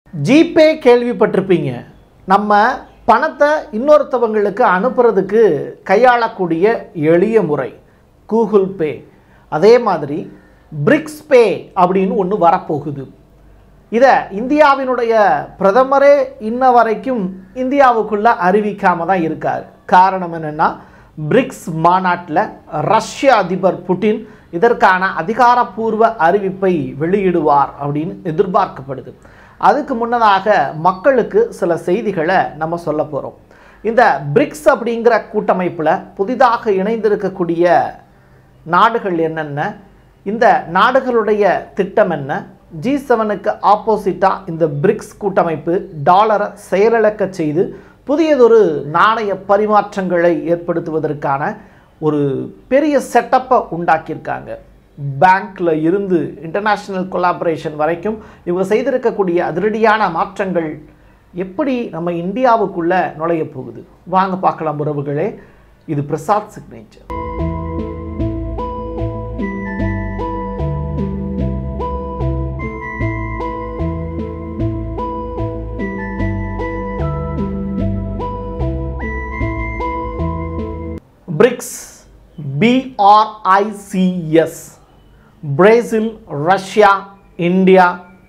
GPay கேள்விப்பட்டிருப்பீங்க நம்ம பணத்தை இன்னொருத்தவங்களுக்கு அனுப்புறதுக்கு கையாளக்கூடிய எளிய முறை கூகுள் பே அதே மாதிரி பிரிக்ஸ் பே அப்படின்னு ஒன்று வரப்போகுது இதை இந்தியாவினுடைய பிரதமரே இன்ன வரைக்கும் இந்தியாவுக்குள்ள அறிவிக்காம தான் இருக்கார் காரணம் என்னென்னா பிரிக்ஸ் மாநாட்டில் ரஷ்ய அதிபர் புட்டின் இதற்கான அதிகாரப்பூர்வ அறிவிப்பை வெளியிடுவார் அப்படின்னு எதிர்பார்க்கப்படுது அதுக்கு முன்னதாக மக்களுக்கு சில செய்திகளை நம்ம சொல்ல போகிறோம் இந்த பிரிக்ஸ் அப்படிங்கிற கூட்டமைப்பில் புதிதாக இணைந்திருக்கக்கூடிய நாடுகள் என்னென்ன இந்த நாடுகளுடைய திட்டம் என்ன ஜி செவனுக்கு ஆப்போசிட்டாக இந்த பிரிக்ஸ் கூட்டமைப்பு டாலரை செயலிழக்க செய்து புதியதொரு நாணய பரிமாற்றங்களை ஏற்படுத்துவதற்கான ஒரு பெரிய செட்டப்பை உண்டாக்கியிருக்காங்க பேங்க்ல இருந்து இன்டர்நேஷ்னல் கொலாபரேஷன் வரைக்கும் இவங்க செய்திருக்கக்கூடிய அதிரடியான மாற்றங்கள் எப்படி நம்ம இந்தியாவுக்குள்ள நுழைய போகுது வாங்க பார்க்கலாம் உறவுகளே இது Prasad signature BRICS B R I C S Brazil Russia India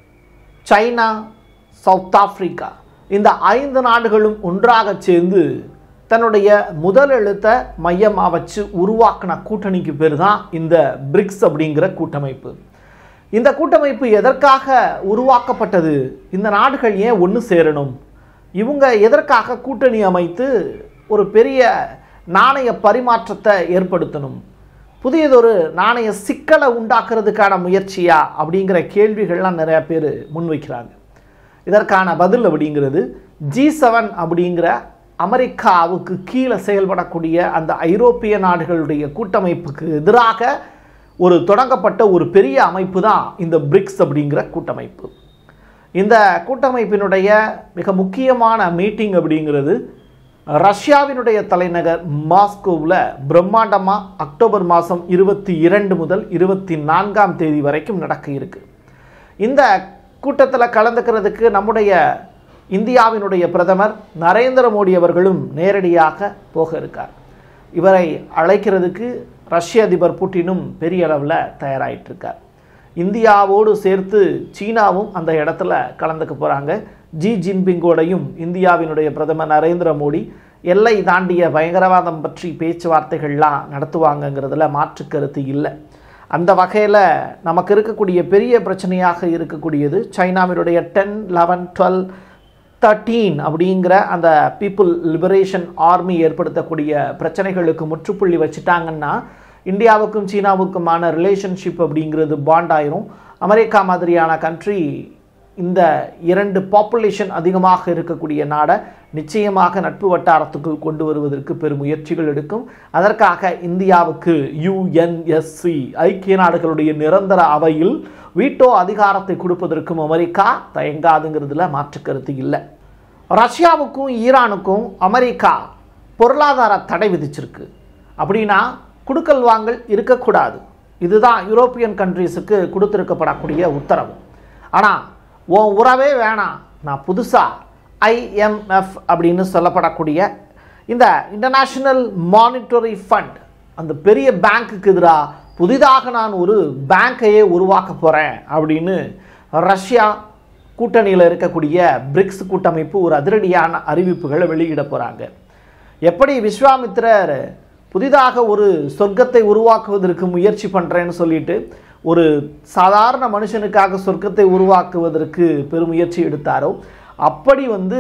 China South Africa இந்த ஐந்து நாடுகளும் ஒன்றாக சேர்ந்து தன்னுடைய முதல் எழுத்தை மையமாக வச்சு உருவாக்கின கூட்டணிக்கு பேர் தான் இந்த பிரிக்ஸ் அப்படிங்கிற கூட்டமைப்பு இந்த கூட்டமைப்பு எதற்காக உருவாக்கப்பட்டது இந்த நாடுகள் ஏன் ஒன்று சேரணும் இவங்க எதற்காக கூட்டணி அமைத்து ஒரு பெரிய நாணய பரிமாற்றத்தை ஏற்படுத்தணும் புதியதொரு நாணய சிக்கலை உண்டாக்குறதுக்கான முயற்சியா அப்படிங்கிற கேள்விகள்லாம் நிறைய பேர் முன்வைக்கிறாங்க இதற்கான பதில் அப்படிங்கிறது ஜி செவன் அப்படிங்கிற அமெரிக்காவுக்கு கீழே செயல்படக்கூடிய அந்த ஐரோப்பிய நாடுகளுடைய கூட்டமைப்புக்கு எதிராக ஒரு தொடங்கப்பட்ட ஒரு பெரிய அமைப்பு தான் இந்த பிரிக்ஸ் அப்படிங்கிற கூட்டமைப்பு இந்த கூட்டமைப்பினுடைய மிக முக்கியமான மீட்டிங் அப்படிங்கிறது ரஷ்யாவினுடைய தலைநகர் மாஸ்கோவில் பிரம்மாண்டமாக அக்டோபர் மாதம் இருபத்தி இரண்டு முதல் இருபத்தி நான்காம் தேதி வரைக்கும் நடக்க இருக்கு இந்த கூட்டத்தில் கலந்துக்கிறதுக்கு நம்முடைய இந்தியாவினுடைய பிரதமர் நரேந்திர மோடி அவர்களும் நேரடியாக போக இருக்கார் இவரை அழைக்கிறதுக்கு ரஷ்ய அதிபர் புட்டினும் பெரிய அளவில் தயாராகிட்டு இருக்கார் இந்தியாவோடு சேர்த்து சீனாவும் அந்த இடத்துல கலந்துக்க போகிறாங்க ஜி ஜின்பிங்கோடையும் இந்தியாவினுடைய பிரதமர் நரேந்திர மோடி எல்லை தாண்டிய பயங்கரவாதம் பற்றி பேச்சுவார்த்தைகள்லாம் நடத்துவாங்கங்கிறதுல மாற்று கருத்து இல்லை அந்த வகையில் நமக்கு இருக்கக்கூடிய பெரிய பிரச்சனையாக இருக்கக்கூடியது சைனாவினுடைய டென் லெவன் டுவெல் தேர்ட்டீன் அப்படிங்கிற அந்த பீப்புள் லிபரேஷன் ஆர்மி ஏற்படுத்தக்கூடிய பிரச்சனைகளுக்கு முற்றுப்புள்ளி வச்சுட்டாங்கன்னா இந்தியாவுக்கும் சீனாவுக்குமான ரிலேஷன்ஷிப் அப்படிங்கிறது பாண்ட் ஆயிரும் அமெரிக்கா மாதிரியான கண்ட்ரி இந்த இரண்டு பாப்புலேஷன் அதிகமாக இருக்கக்கூடிய நாடை நிச்சயமாக நட்பு வட்டாரத்துக்கு கொண்டு வருவதற்கு பெரும் முயற்சிகள் எடுக்கும் அதற்காக இந்தியாவுக்கு யுஎன்எஸ்சி ஐக்கிய நாடுகளுடைய நிரந்தர அவையில் வீட்டோ அதிகாரத்தை கொடுப்பதற்கும் அமெரிக்கா தயங்காதுங்கிறதுல மாற்று கருத்து இல்லை ரஷ்யாவுக்கும் ஈரானுக்கும் அமெரிக்கா பொருளாதார தடை விதிச்சிருக்கு அப்படின்னா குடுக்கல் வாங்கல் இருக்கக்கூடாது இதுதான் யூரோப்பியன் கண்ட்ரீஸுக்கு கொடுத்துருக்கப்படக்கூடிய உத்தரவு ஆனால் உன் உறவே வேணாம் நான் புதுசாக ஐஎம்எஃப் அப்படின்னு சொல்லப்படக்கூடிய இந்த இன்டர்நேஷ்னல் மானிட்டரி ஃபண்ட் அந்த பெரிய பேங்க்குக்கு எதிராக புதிதாக நான் ஒரு பேங்கையே உருவாக்க போகிறேன் அப்படின்னு ரஷ்யா கூட்டணியில் இருக்கக்கூடிய பிரிக்ஸ் கூட்டமைப்பு ஒரு அதிரடியான அறிவிப்புகளை வெளியிட போகிறாங்க எப்படி விஸ்வாமித்திரர் புதிதாக ஒரு சொர்க்கத்தை உருவாக்குவதற்கு முயற்சி பண்ணுறேன்னு சொல்லிட்டு ஒரு சாதாரண மனுஷனுக்காக சொர்க்கத்தை உருவாக்குவதற்கு பெருமுயற்சி எடுத்தாரோ அப்படி வந்து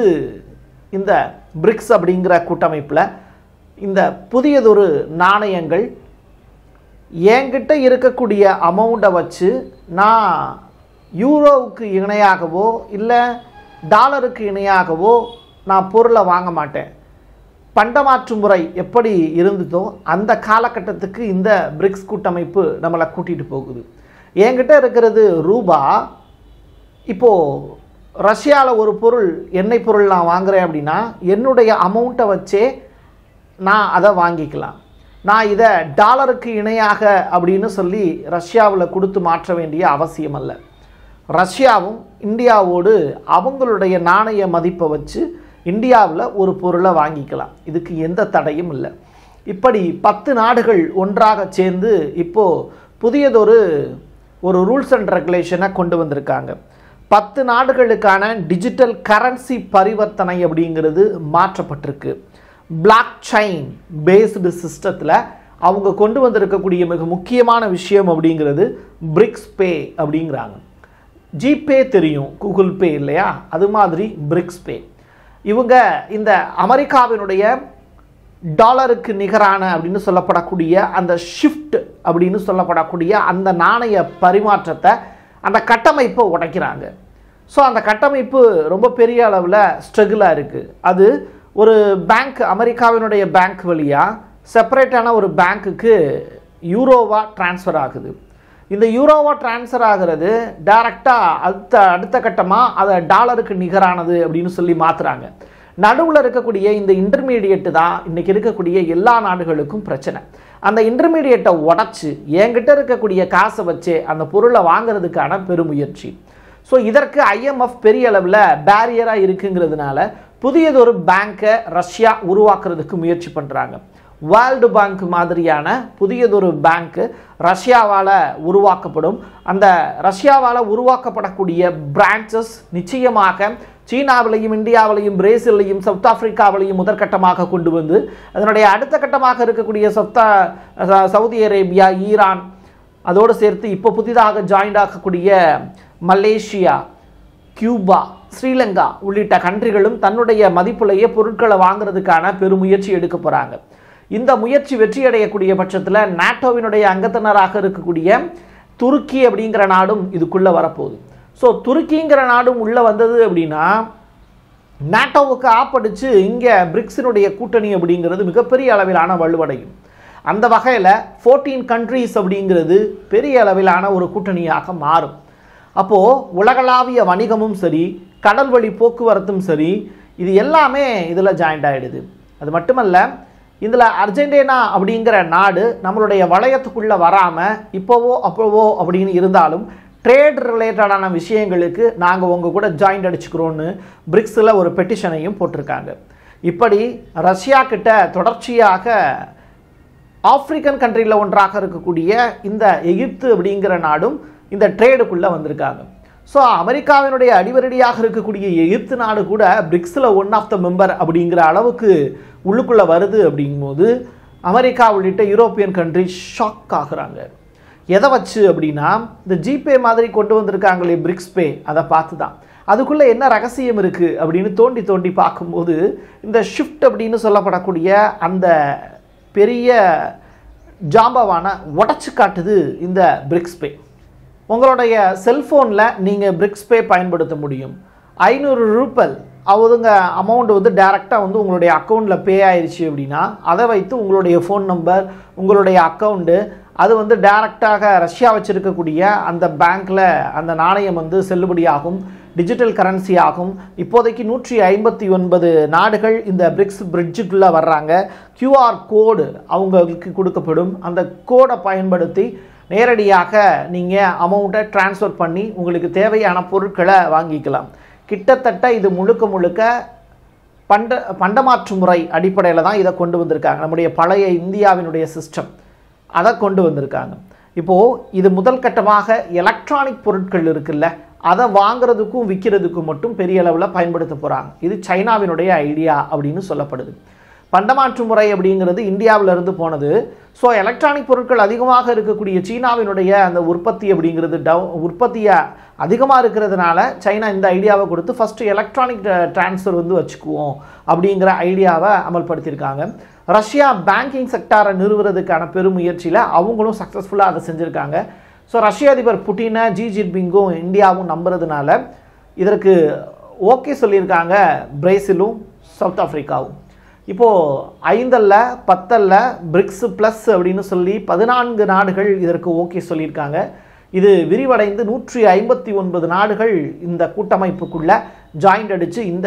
இந்த பிரிக்ஸ் அப்படிங்கிற கூட்டமைப்பில் இந்த புதியதொரு நாணயங்கள் என்கிட்ட இருக்கக்கூடிய அமௌண்ட்டை வச்சு நான் யூரோவுக்கு இணையாகவோ இல்லை டாலருக்கு இணையாகவோ நான் பொருளை வாங்க மாட்டேன் பண்டமாற்று முறை எப்படி இருந்ததோ அந்த காலகட்டத்துக்கு இந்த பிரிக்ஸ் கூட்டமைப்பு நம்மளை கூட்டிகிட்டு போகுது என்கிட்ட இருக்கிறது ரூபா இப்போது ரஷ்யாவில் ஒரு பொருள் எண்ணெய் பொருள் நான் வாங்குறேன் அப்படின்னா என்னுடைய அமௌண்ட்டை வச்சே நான் அதை வாங்கிக்கலாம் நான் இதை டாலருக்கு இணையாக அப்படின்னு சொல்லி ரஷ்யாவில் கொடுத்து மாற்ற வேண்டிய அவசியம் அல்ல ரஷ்யாவும் இந்தியாவோடு அவங்களுடைய நாணய மதிப்பை வச்சு இந்தியாவில் ஒரு பொருளை வாங்கிக்கலாம் இதுக்கு எந்த தடையும் இல்லை இப்படி பத்து நாடுகள் ஒன்றாக சேர்ந்து இப்போது புதியதொரு ஒரு ரூல்ஸ் அண்ட் ரெகுலேஷனை கொண்டு வந்திருக்காங்க பத்து நாடுகளுக்கான டிஜிட்டல் கரன்சி பரிவர்த்தனை அப்படிங்கிறது மாற்றப்பட்டிருக்கு பிளாக் செயின் பேஸ்டு சிஸ்டத்தில் அவங்க கொண்டு வந்திருக்கக்கூடிய மிக முக்கியமான விஷயம் அப்படிங்கிறது பிரிக்ஸ் பே அப்படிங்கிறாங்க ஜிபே தெரியும் கூகுள் பே இல்லையா அது மாதிரி பிரிக்ஸ் பே இவங்க இந்த அமெரிக்காவினுடைய டாலருக்கு நிகரான அப்படின்னு சொல்லப்படக்கூடிய அந்த ஷிஃப்ட் அப்படின்னு சொல்லப்படக்கூடிய அந்த நாணய பரிமாற்றத்தை அந்த கட்டமைப்பை உடைக்கிறாங்க ஸோ அந்த கட்டமைப்பு ரொம்ப பெரிய அளவில் ஸ்ட்ரகிளாக இருக்குது அது ஒரு பேங்க் அமெரிக்காவினுடைய பேங்க் வழியாக செப்பரேட்டான ஒரு பேங்க்குக்கு யூரோவாக ட்ரான்ஸ்ஃபர் ஆகுது இந்த யூரோவாக ட்ரான்ஸ்ஃபர் ஆகிறது டைரெக்டாக அடுத்த அடுத்த கட்டமாக அதை டாலருக்கு நிகரானது அப்படின்னு சொல்லி மாற்றுறாங்க நடுவில் இருக்கக்கூடிய இந்த இன்டர்மீடியேட்டு தான் இன்றைக்கி இருக்கக்கூடிய எல்லா நாடுகளுக்கும் பிரச்சனை அந்த இன்டர்மீடியேட்டை உடச்சி என்கிட்ட இருக்கக்கூடிய காசை வச்சு அந்த பொருளை வாங்குறதுக்கான பெருமுயற்சி ஸோ இதற்கு ஐஎம்எஃப் பெரிய அளவில் பேரியராக இருக்குங்கிறதுனால புதியதொரு பேங்க்கை ரஷ்யா உருவாக்குறதுக்கு முயற்சி பண்ணுறாங்க வேர்ல்டு பேங்க் மாதிரியான புதியதொரு பேங்க்கு ரஷ்யாவால் உருவாக்கப்படும் அந்த ரஷ்யாவால் உருவாக்கப்படக்கூடிய பிரான்ச்சஸ் நிச்சயமாக சீனாவிலையும் இந்தியாவிலையும் பிரேசிலையும் சவுத் ஆப்பிரிக்காவிலையும் முதற்கட்டமாக கொண்டு வந்து அதனுடைய அடுத்த கட்டமாக இருக்கக்கூடிய சவுத்தா சவுதி அரேபியா ஈரான் அதோடு சேர்த்து இப்போ புதிதாக ஜாயின்ட் ஆகக்கூடிய மலேசியா கியூபா ஸ்ரீலங்கா உள்ளிட்ட கண்ட்ரிகளும் தன்னுடைய மதிப்புலேயே பொருட்களை வாங்குறதுக்கான பெருமுயற்சி எடுக்க போகிறாங்க இந்த முயற்சி வெற்றியடையக்கூடிய பட்சத்தில் நாட்டோவினுடைய அங்கத்தினராக இருக்கக்கூடிய துருக்கி அப்படிங்கிற நாடும் இதுக்குள்ளே வரப்போகுது ஸோ துருக்கிங்கிற நாடும் உள்ளே வந்தது அப்படின்னா நாட்டோவுக்கு ஆப்படிச்சு இங்கே பிரிக்ஸினுடைய கூட்டணி அப்படிங்கிறது மிகப்பெரிய அளவிலான வலுவடையும் அந்த வகையில் ஃபோர்டீன் கண்ட்ரீஸ் அப்படிங்கிறது பெரிய அளவிலான ஒரு கூட்டணியாக மாறும் அப்போது உலகளாவிய வணிகமும் சரி கடல் வழி போக்குவரத்தும் சரி இது எல்லாமே இதில் ஜாயிண்ட் ஆகிடுது அது மட்டுமல்ல இதில் அர்ஜென்டினா அப்படிங்கிற நாடு நம்மளுடைய வளையத்துக்குள்ளே வராமல் இப்போவோ அப்போவோ அப்படின்னு இருந்தாலும் ட்ரேட் ரிலேட்டடான விஷயங்களுக்கு நாங்கள் உங்கள் கூட ஜாயிண்ட் அடிச்சுக்கிறோன்னு பிரிக்ஸில் ஒரு பெட்டிஷனையும் போட்டிருக்காங்க இப்படி ரஷ்யா கிட்ட தொடர்ச்சியாக ஆப்பிரிக்கன் கண்ட்ரியில் ஒன்றாக இருக்கக்கூடிய இந்த எகிப்து அப்படிங்கிற நாடும் இந்த ட்ரேடுக்குள்ளே வந்திருக்காங்க ஸோ அமெரிக்காவினுடைய அடிவரடியாக இருக்கக்கூடிய எகிப்து நாடு கூட பிரிக்ஸில் ஒன் ஆஃப் த மெம்பர் அப்படிங்கிற அளவுக்கு உள்ளுக்குள்ளே வருது அப்படிங்கும்போது அமெரிக்கா உள்ளிட்ட யூரோப்பியன் கண்ட்ரி ஷாக் ஆகுறாங்க எதை வச்சு அப்படின்னா இந்த ஜிபே மாதிரி கொண்டு வந்திருக்காங்களே பிரிக்ஸ் பே அதை பார்த்து தான் அதுக்குள்ளே என்ன ரகசியம் இருக்குது அப்படின்னு தோண்டி தோண்டி பார்க்கும்போது இந்த ஷிஃப்ட் அப்படின்னு சொல்லப்படக்கூடிய அந்த பெரிய ஜாம்பவான உடச்சி காட்டுது இந்த பிரிக்ஸ் பே உங்களுடைய செல்ஃபோனில் நீங்கள் பிரிக்ஸ் பே பயன்படுத்த முடியும் ஐநூறு ரூபல் அவங்க அமௌண்ட் வந்து டேரெக்டாக வந்து உங்களுடைய அக்கௌண்ட்டில் பே ஆயிடுச்சு அப்படின்னா அதை வைத்து உங்களுடைய ஃபோன் நம்பர் உங்களுடைய அக்கௌண்ட்டு அது வந்து டேரெக்டாக ரஷ்யா வச்சுருக்கக்கூடிய அந்த பேங்க்கில் அந்த நாணயம் வந்து செல்லுபடியாகும் டிஜிட்டல் கரன்சி ஆகும் இப்போதைக்கு நூற்றி ஐம்பத்தி ஒன்பது நாடுகள் இந்த பிரிக்ஸ் பிரிட்ஜுக்குள்ளே வர்றாங்க கியூஆர் கோடு அவங்களுக்கு கொடுக்கப்படும் அந்த கோடை பயன்படுத்தி நேரடியாக நீங்கள் அமௌண்ட்டை ட்ரான்ஸ்ஃபர் பண்ணி உங்களுக்கு தேவையான பொருட்களை வாங்கிக்கலாம் கிட்டத்தட்ட இது முழுக்க முழுக்க பண்ட பண்டமாற்று முறை அடிப்படையில் தான் இதை கொண்டு வந்திருக்காங்க நம்முடைய பழைய இந்தியாவினுடைய சிஸ்டம் அதை கொண்டு வந்திருக்காங்க இப்போது இது முதல் கட்டமாக எலக்ட்ரானிக் பொருட்கள் இருக்குல்ல அதை வாங்குறதுக்கும் விற்கிறதுக்கும் மட்டும் பெரிய அளவில் பயன்படுத்த போகிறாங்க இது சைனாவினுடைய ஐடியா அப்படின்னு சொல்லப்படுது பண்டமாற்று முறை அப்படிங்கிறது இந்தியாவிலிருந்து போனது ஸோ எலக்ட்ரானிக் பொருட்கள் அதிகமாக இருக்கக்கூடிய சீனாவினுடைய அந்த உற்பத்தி அப்படிங்கிறது டவு உற்பத்தியை அதிகமாக இருக்கிறதுனால சைனா இந்த ஐடியாவை கொடுத்து ஃபஸ்ட்டு எலக்ட்ரானிக் டிரான்ஸ்ஃபர் வந்து வச்சுக்குவோம் அப்படிங்கிற ஐடியாவை அமல்படுத்தியிருக்காங்க ரஷ்யா பேங்கிங் செக்டாரை நிறுவுறதுக்கான பெருமுயற்சியில் அவங்களும் சக்ஸஸ்ஃபுல்லாக அதை செஞ்சுருக்காங்க ஸோ ரஷ்ய அதிபர் புட்டினை ஜி ஜின்பிங்கும் இந்தியாவும் நம்புறதுனால இதற்கு ஓகே சொல்லியிருக்காங்க பிரேசிலும் சவுத் ஆஃப்ரிக்காவும் இப்போது ஐந்தல்ல பத்தல்ல பிரிக்ஸ் ப்ளஸ் அப்படின்னு சொல்லி பதினான்கு நாடுகள் இதற்கு ஓகே சொல்லியிருக்காங்க இது விரிவடைந்து நூற்றி ஐம்பத்தி ஒன்பது நாடுகள் இந்த கூட்டமைப்புக்குள்ள ஜாயிண்ட் அடித்து இந்த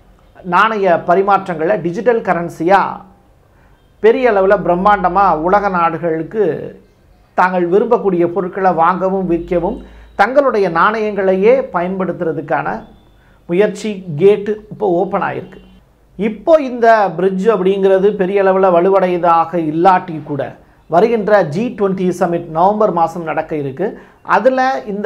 நாணய பரிமாற்றங்களை டிஜிட்டல் கரன்சியாக பெரிய அளவில் பிரம்மாண்டமாக உலக நாடுகளுக்கு தாங்கள் விரும்பக்கூடிய பொருட்களை வாங்கவும் விற்கவும் தங்களுடைய நாணயங்களையே பயன்படுத்துறதுக்கான முயற்சி கேட்டு இப்போ ஓப்பன் ஆயிருக்கு இப்போ இந்த பிரிட்ஜ் அப்படிங்கிறது பெரிய அளவில் வலுவடையதாக இல்லாட்டி கூட வருகின்ற ஜி டுவெண்ட்டி சமிட் நவம்பர் மாதம் நடக்க இருக்கு அதில் இந்த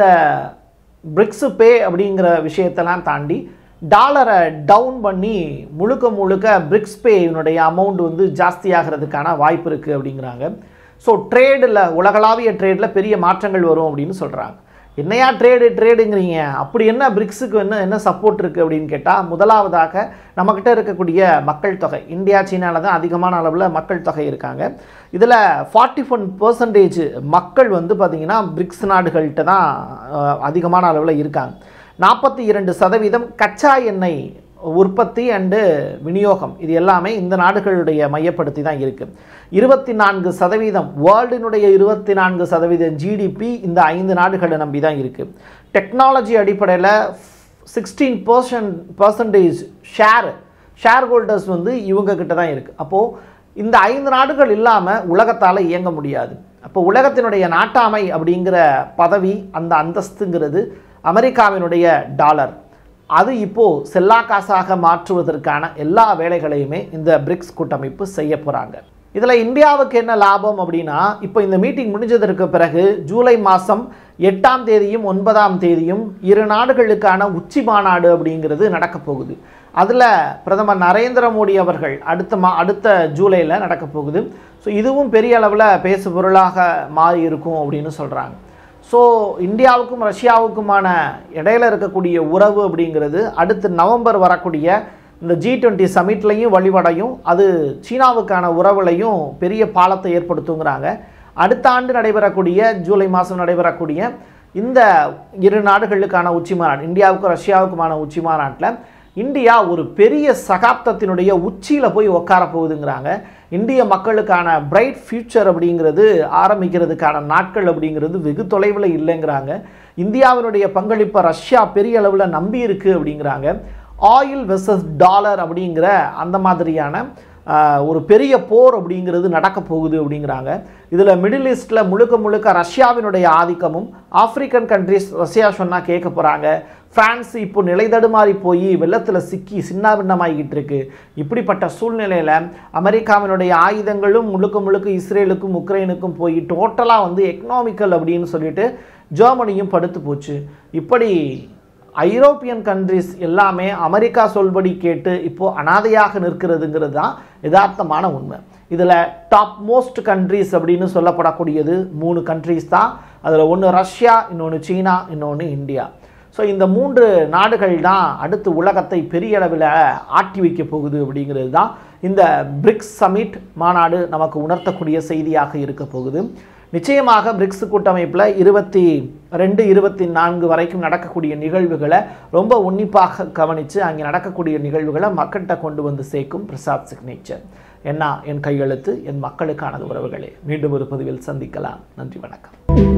பிரிக்ஸு பே அப்படிங்கிற விஷயத்தெல்லாம் தாண்டி டாலரை டவுன் பண்ணி முழுக்க முழுக்க பிரிக்ஸ் பேயினுடைய அமௌண்ட் வந்து ஜாஸ்தியாகிறதுக்கான வாய்ப்பு இருக்குது அப்படிங்கிறாங்க ஸோ ட்ரேடில் உலகளாவிய ட்ரேடில் பெரிய மாற்றங்கள் வரும் அப்படின்னு சொல்கிறாங்க என்னையா ட்ரேடு ட்ரேடுங்கிறீங்க அப்படி என்ன பிரிக்ஸுக்கு என்ன என்ன சப்போர்ட் இருக்குது அப்படின்னு கேட்டால் முதலாவதாக நம்மக்கிட்ட இருக்கக்கூடிய மக்கள் தொகை இந்தியா சீனாவில் தான் அதிகமான அளவில் மக்கள் தொகை இருக்காங்க இதில் ஃபார்ட்டி ஒன் பர்சன்டேஜ் மக்கள் வந்து பார்த்திங்கன்னா பிரிக்ஸ் நாடுகள்கிட்ட தான் அஹ், அதிகமான அளவில் இருக்காங்க நாற்பத்தி இரண்டு சதவீதம் கச்சா எண்ணெய் உற்பத்தி அண்டு விநியோகம் இது எல்லாமே இந்த நாடுகளுடைய மையப்படுத்தி தான் இருக்குது இருபத்தி நான்கு சதவீதம் வேர்ல்டினுடைய இருபத்தி நான்கு சதவீதம் ஜிடிபி இந்த ஐந்து நாடுகளை நம்பி தான் இருக்குது டெக்னாலஜி அடிப்படையில் sixteen percent percentage share shareholders வந்து இவங்க கிட்ட தான் இருக்குது அப்போது இந்த ஐந்து நாடுகள் இல்லாமல் உலகத்தால் இயங்க முடியாது அப்போ உலகத்தினுடைய நாட்டாமை அப்படிங்கிற பதவி அந்த அந்தஸ்துங்கிறது அமெரிக்காவினுடைய டாலர் அது இப்போது செல்லா காசாக மாற்றுவதற்கான எல்லா வேலைகளையுமே இந்த பிரிக்ஸ் கூட்டமைப்பு செய்ய போகிறாங்க இதில் இந்தியாவுக்கு என்ன லாபம் அப்படின்னா இப்போ இந்த மீட்டிங் முடிஞ்சதற்கு பிறகு ஜூலை மாதம் எட்டாம் தேதியும் ஒன்பதாம் தேதியும் இரு நாடுகளுக்கான உச்சி மாநாடு அப்படிங்கிறது நடக்க போகுது அதில் பிரதமர் நரேந்திர மோடி அவர்கள் அடுத்த மா அடுத்த ஜூலையில் நடக்க போகுது ஸோ இதுவும் பெரிய அளவில் பேசு பொருளாக மாறி இருக்கும் அப்படின்னு சொல்கிறாங்க ஸோ இந்தியாவுக்கும் ரஷ்யாவுக்குமான இடையில இருக்கக்கூடிய உறவு அப்படிங்கிறது அடுத்து நவம்பர் வரக்கூடிய இந்த ஜி டுவெண்ட்டி சமிட்லையும் வழிவடையும் அது சீனாவுக்கான உறவுலையும் பெரிய பாலத்தை ஏற்படுத்துங்கிறாங்க அடுத்த ஆண்டு நடைபெறக்கூடிய ஜூலை மாதம் நடைபெறக்கூடிய இந்த இரு நாடுகளுக்கான உச்சி மாநாடு இந்தியாவுக்கும் ரஷ்யாவுக்குமான உச்சி மாநாட்டில் இந்தியா ஒரு பெரிய சகாப்தத்தினுடைய உச்சியில் போய் உட்கார போகுதுங்கிறாங்க இந்திய மக்களுக்கான பிரைட் ஃபியூச்சர் அப்படிங்கிறது ஆரம்பிக்கிறதுக்கான நாட்கள் அப்படிங்கிறது வெகு தொலைவில் இல்லைங்கிறாங்க இந்தியாவினுடைய பங்களிப்பை ரஷ்யா பெரிய அளவில் நம்பி இருக்கு அப்படிங்கிறாங்க ஆயில் வெர்சஸ் டாலர் அப்படிங்கிற அந்த மாதிரியான ஆஹ், ஒரு பெரிய போர் அப்படிங்கிறது நடக்க போகுது அப்படிங்கிறாங்க இதில் மிடில் ஈஸ்டில் முழுக்க முழுக்க ரஷ்யாவினுடைய ஆதிக்கமும் ஆப்பிரிக்கன் கண்ட்ரிஸ் ரஷ்யா சொன்னால் கேட்க போகிறாங்க பிரான்ஸ் இப்போ நிலை தடுமாறி போய் வெள்ளத்தில் சிக்கி சின்னாபின்னமாகிட்டு இருக்கு இப்படிப்பட்ட சூழ்நிலையில் அமெரிக்காவினுடைய ஆயுதங்களும் முழுக்க முழுக்க இஸ்ரேலுக்கும் உக்ரைனுக்கும் போய் டோட்டலாக வந்து எக்கனாமிக்கல் அப்படின்னு சொல்லிட்டு ஜெர்மனியும் படுத்து போச்சு இப்படி ஐரோப்பியன் கண்ட்ரிஸ் எல்லாமே அமெரிக்கா சொல்படி கேட்டு இப்போ அனாதையாக நிற்கிறதுங்கிறது தான் யதார்த்தமான உண்மை இதில் டாப் மோஸ்ட் கண்ட்ரிஸ் அப்படின்னு சொல்லப்படக்கூடியது மூணு கண்ட்ரிஸ் தான் அதில் ஒன்று ரஷ்யா இன்னொன்று சீனா இன்னொன்று இந்தியா ஸோ இந்த மூன்று நாடுகள் தான் அடுத்து உலகத்தை பெரிய அளவில் ஆட்டி வைக்க போகுது அப்படிங்கிறது தான் இந்த பிரிக்ஸ் சமிட் மாநாடு நமக்கு உணர்த்தக்கூடிய செய்தியாக இருக்க போகுது நிச்சயமாக பிரிக்ஸ் கூட்டமைப்பில் இருபத்தி ரெண்டு இருபத்தி நான்கு வரைக்கும் நடக்கக்கூடிய நிகழ்வுகளை ரொம்ப உன்னிப்பாக கவனித்து அங்கே நடக்கக்கூடிய நிகழ்வுகளை மக்கள்கிட்ட கொண்டு வந்து சேர்க்கும் பிரசாத் சிக்னேச்சர் என்ன என் கையெழுத்து என் மக்களுக்கானது உறவுகளே மீண்டும் ஒரு பதிவில் சந்திக்கலாம் நன்றி வணக்கம்